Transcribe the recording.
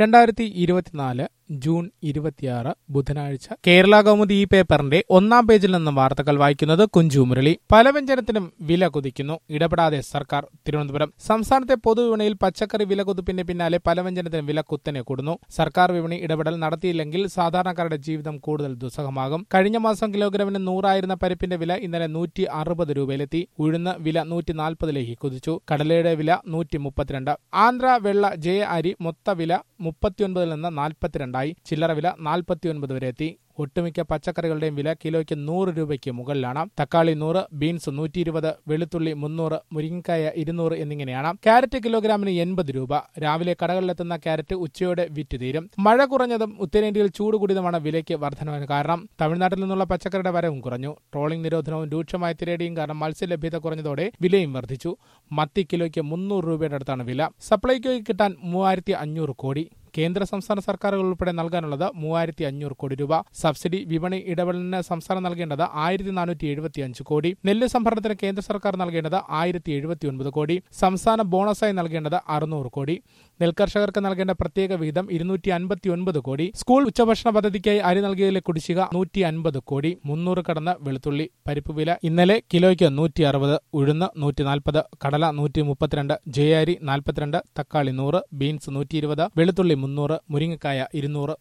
രണ്ടായിരത്തി ഇരുപത്തിനാല് ജൂൺ ഇരുപത്തിയാറ് ബുധനാഴ്ച കേരള കൗമുദി ഈ പേപ്പറിന്റെ ഒന്നാം പേജിൽ നിന്നും വാർത്തകൾ വായിക്കുന്നത് കുഞ്ചു മുരളി പലവ്യഞ്ജനത്തിനും വില കുതിക്കുന്നു ഇടപെടാതെ സർക്കാർ തിരുവനന്തപുരം സംസ്ഥാനത്തെ പൊതുവിപണിയിൽ പച്ചക്കറി വില കുതിപ്പിന്റെ പിന്നാലെ പലവ്യഞ്ജനത്തിന് വില കുത്തനെ കൂടുന്നു സർക്കാർ വിപണി ഇടപെടൽ നടത്തിയില്ലെങ്കിൽ സാധാരണക്കാരുടെ ജീവിതം കൂടുതൽ ദുസ്സഹമാകും കഴിഞ്ഞ മാസം കിലോഗ്രാമിന് നൂറായിരുന്ന പരിപ്പിന്റെ വില ഇന്നലെ നൂറ്റി അറുപത് രൂപയിലെത്തി ഉഴുന്ന് വില നൂറ്റി നാൽപ്പതിലേക്ക് കുതിച്ചു കടലയുടെ വില നൂറ്റി മുപ്പത്തിരണ്ട് ആന്ധ്ര വെള്ള ജയ അരി മൊത്ത വില മുപ്പത്തിയൊൻപതിൽ നിന്ന് നാൽപ്പത്തിരണ്ടായി ചില്ലറ വില നാൽപ്പത്തിയൊൻപത് വരെ എത്തി ഒട്ടുമിക്ക പച്ചക്കറികളുടെയും വില കിലോയ്ക്ക് നൂറ് രൂപയ്ക്ക് മുകളിലാണ് തക്കാളി നൂറ് ബീൻസ് നൂറ്റി ഇരുപത് വെളുത്തുള്ളി മുന്നൂറ് മുരിങ്ങക്കായ ഇരുന്നൂറ് എന്നിങ്ങനെയാണ് ക്യാരറ്റ് കിലോഗ്രാമിന് എൺപത് രൂപ രാവിലെ കടകളിലെത്തുന്ന ക്യാരറ്റ് ഉച്ചയോടെ വിറ്റ് തീരും മഴ കുറഞ്ഞതും ഉത്തരേന്ത്യയിൽ ചൂട് കൂടിയതുമാണ് വിലയ്ക്ക് വർധനവിന് കാരണം തമിഴ്നാട്ടിൽ നിന്നുള്ള പച്ചക്കറിയുടെ വരവും കുറഞ്ഞു ട്രോളിംഗ് നിരോധനവും രൂക്ഷമായ തിരയടിയും കാരണം മത്സ്യലഭ്യത കുറഞ്ഞതോടെ വിലയും വർദ്ധിച്ചു മത്തി കിലോയ്ക്ക് മുന്നൂറ് രൂപയുടെ അടുത്താണ് വില സപ്ലൈകോയ്ക്ക് കിട്ടാൻ മൂവായിരത്തി അഞ്ഞൂറ് കോടി കേന്ദ്ര സംസ്ഥാന സർക്കാരുകൾ ഉൾപ്പെടെ നൽകാനുള്ളത് മൂവായിരത്തി അഞ്ഞൂറ് കോടി രൂപ സബ്സിഡി വിപണി ഇടപെടലിന് സംസ്ഥാനം നൽകേണ്ടത് ആയിരത്തി നാനൂറ്റി എഴുപത്തി അഞ്ച് കോടി നെല്ല് സംഭരണത്തിന് കേന്ദ്ര സർക്കാർ നൽകേണ്ടത് ആയിരത്തി എഴുപത്തി ഒൻപത് കോടി സംസ്ഥാന ബോണസായി നൽകേണ്ടത് അറുന്നൂറ് കോടി നെൽകർഷകർക്ക് നൽകേണ്ട പ്രത്യേക വിഹിതം ഇരുന്നൂറ്റി അൻപത്തി ഒൻപത് കോടി സ്കൂൾ ഉച്ചഭക്ഷണ പദ്ധതിക്കായി അരി നൽകിയതിലെ കുടിശ്ശിക നൂറ്റി അൻപത് കോടി മുന്നൂറ് കടന്ന് വെളുത്തുള്ളി പരിപ്പ് വില ഇന്നലെ കിലോയ്ക്ക് നൂറ്റി അറുപത് ഉഴുന്ന് നൂറ്റി നാൽപ്പത് കടല നൂറ്റി മുപ്പത്തിരണ്ട് ജയാരി നാൽപ്പത്തിരണ്ട് തക്കാളി നൂറ് ബീൻസ് നൂറ്റി ഇരുപത് വെളുത്തുള്ളി മുന്നൂറ് മുരിങ്ങക്കായ ഇരുന്നൂറ്